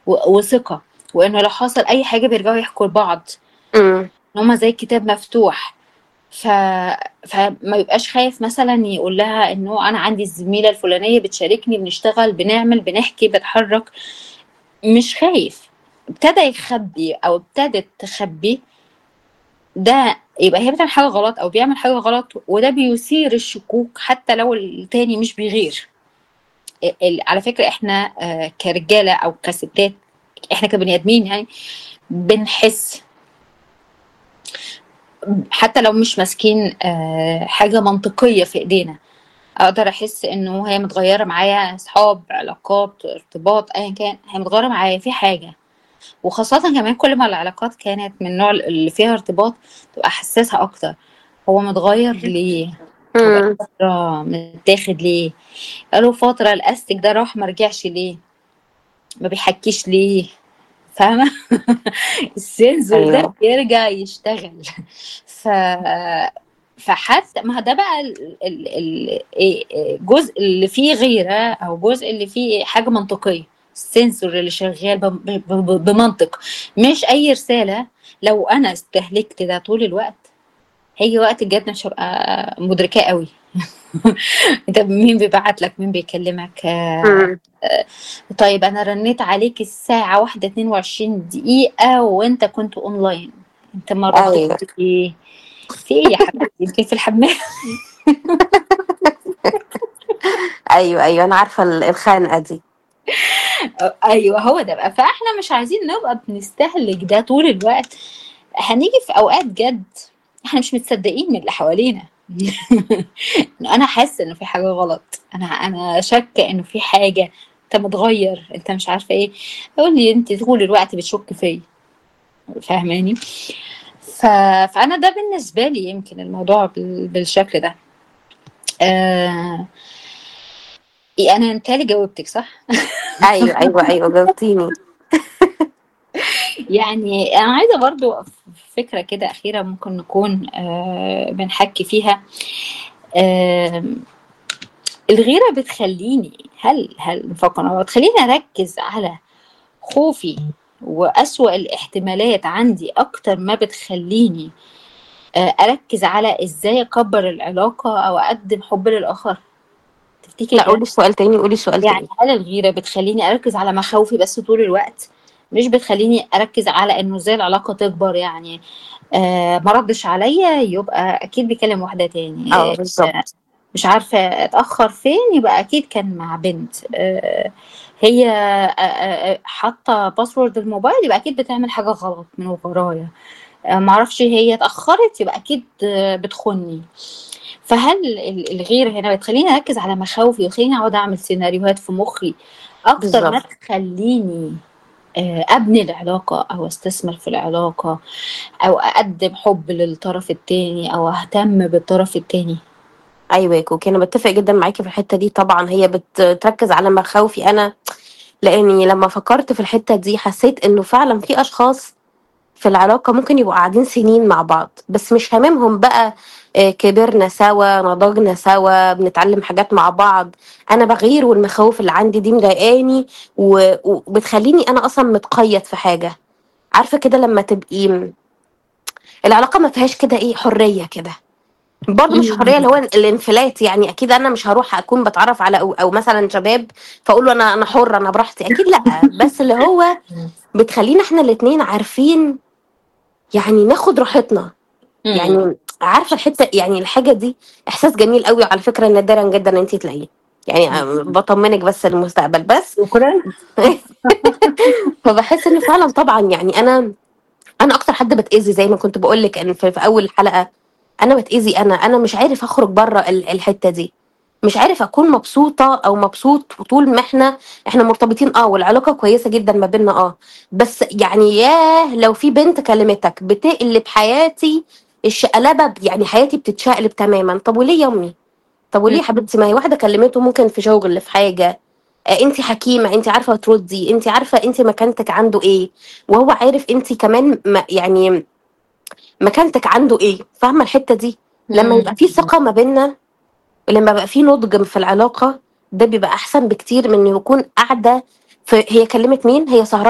و- وثقة وإنه لو حصل أي حاجة بيرجعوا يحكوا لبعض إمم. إن هما زي كتاب مفتوح ف... فما يبقاش خايف مثلا يقول لها إنه أنا عندي الزميلة الفلانية بتشاركني بنشتغل بنعمل بنحكي بتحرك مش خايف ابتدى يخبي أو ابتدت تخبي ده يبقى هي بتعمل حاجة غلط أو بيعمل حاجة غلط وده بيثير الشكوك حتى لو التاني مش بيغير ال- ال- على فكرة احنا آه، كرجالة أو كستات احنا كبني آدمين يعني بنحس حتى لو مش ماسكين آه، حاجة منطقية في ايدينا اقدر احس انه هي متغيرة معايا اصحاب علاقات ارتباط ايا كان هي متغيرة معايا في حاجة وخاصة كمان كل ما العلاقات كانت من النوع اللي فيها ارتباط تبقى حساسة اكتر هو متغير ليه هو بقاله إمم. فترة متاخد ليه بقاله فترة الاستك ده راح مرجعش ليه ما بيحكيش ليه فاهمة السنسور ده أيوه. بيرجع يشتغل ف فحتى ما ده بقى ال- ال- ال- إيه- إيه الجزء اللي فيه غيرة أو جزء اللي فيه حاجة منطقية السنسور اللي شغال بم- ب- ب- بمنطق مش أي رسالة لو أنا استهلكت ده طول الوقت هيجي وقت الجد مش هبقى مدركاه قوي انت مين بيبعت لك مين بيكلمك آه، إمم. طيب انا رنيت عليك الساعة واحدة اتنين وعشرين دقيقة وانت كنت اونلاين انت ما أيوه. ردتش ايه في ايه يا حبيبتي يمكن في الحمام أيوه، أيوه، أنا عارفة ال الخنقة دي. ايوه هو ده بقى فاحنا مش عايزين نبقى بنستهلك ده طول الوقت هنيجي في اوقات جد احنا مش متصدقين من اللي حوالينا انا حاسه انه في حاجه غلط انا انا شاكه انه في حاجه انت متغير انت مش عارفه ايه يقول لي انت طول الوقت بتشك فيا فاهماني ف... فانا ده بالنسبه لي يمكن الموضوع بال... بالشكل ده آه... انا انتالي جاوبتك صح أيوه، أيوه، أيوه، جاوبتيني. يعني انا عايزه برضو فكره كده اخيره ممكن نكون آه بنحكي فيها آه الغيره بتخليني هل هل نفكر بتخليني اركز على خوفي واسوأ الاحتمالات عندي اكتر ما بتخليني آه اركز على ازاي اكبر العلاقه او اقدم حب للاخر تفتكري لأ كده قولي السؤال تاني، قولي السؤال يعني تاني. هل الغيرة بتخليني أركز على مخاوفي بس طول الوقت مش بتخليني أركز على إنه إزاي العلاقة تكبر يعني آه ما ردش عليا يبقى أكيد بيكلم واحدة تاني آه، آه بالضبط. مش عارفة اتأخر فين يبقى أكيد كان مع بنت آه هي آه آه حاطة باسورد الموبايل يبقى أكيد بتعمل حاجة غلط من ورايا آه معرفش هي اتأخرت يبقى أكيد آه بتخوني فهل ال- الغيرة هنا بتخليني أركز على مخاوفي وتخليني أقعد أعمل سيناريوهات في مخي أكتر ما بالضبط. تخليني آه، أبني العلاقة أو أستثمر في العلاقة أو أقدم حب للطرف التاني أو أهتم بالطرف التاني أيوه يا كوكي، أنا باتفق جدًا معاكِ في الحتة دي طبعًا، هي بتركز على مخاوفي أنا، لإني لمّا فكرت في الحتة دي حسيت إنه فعلًا في أشخاص في العلاقة ممكن يبقوا قاعدين سنين مع بعض، بس مش هاممهم بقى آآ كبرنا سوا، نضجنا سوا، بنتعلم حاجات مع بعض، أنا باغير والمخاوف اللي عندي دي مضايقاني و وبتخلّيني أنا أصلًا متقيد في حاجة. عارفة كده لمّا تبقي م العلاقة ما فيهاش كده إيه، حرية كده. برضه مش حرية اللي هو الانفلات، يعني أكيد أنا مش هاروح أكون باتعرّف على أو أو مثلًا شباب فأقول له أنا أنا حُرّة، أنا براحتي، أكيد لأ، بس اللي هو بتخلّينا إحنا الاتنين عارفين يعني ناخد راحتنا. إمم. يعني عارفة الحتة يعني الحاجة دي إحساس جميل أوي وعلى فكرة نادرًا جدًا إن أنتِ تلاقيه، يعني آآ إمم. باطمنِك بس للمستقبل، بس شكرًا. فباحس إن فعلًا طبعًا يعني أنا أنا أكتر حد باتأذي زي ما كنت باقول لِك إن في في أول الحلقة، أنا باتأذي أنا، أنا مش عارف أخرج برّه ال الحتة دي، مش عارف أكون مبسوطة أو مبسوط طول ما إحنا إحنا مرتبطين آه، والعلاقة كويسة جدًا ما بيننا آه، بس يعني ياه لو في بنت كلمتك بتقلب حياتي الشقلبة ب يعني حياتي بتتشقلب تمامًا، طب وليه يا أمي؟ طب وليه يا إمم. حبيبتي؟ ما هي واحدة كلمته ممكن في شغل، في حاجة، آآ أنتِ حكيمة، أنتِ عارفة تردي، أنتِ عارفة أنتِ مكانتِك عنده إيه، وهو عارف أنتِ كمان م يعني مكانتِك عنده إيه، فاهمة الحتة دي؟ لمّا يبقى في إمم. ثقة ما بيننا، ولمّا يبقى في نضج في العلاقة، ده بيبقى أحسن بكتير من إنه يكون قاعدة في هي كلمت مين؟ هي سهرانة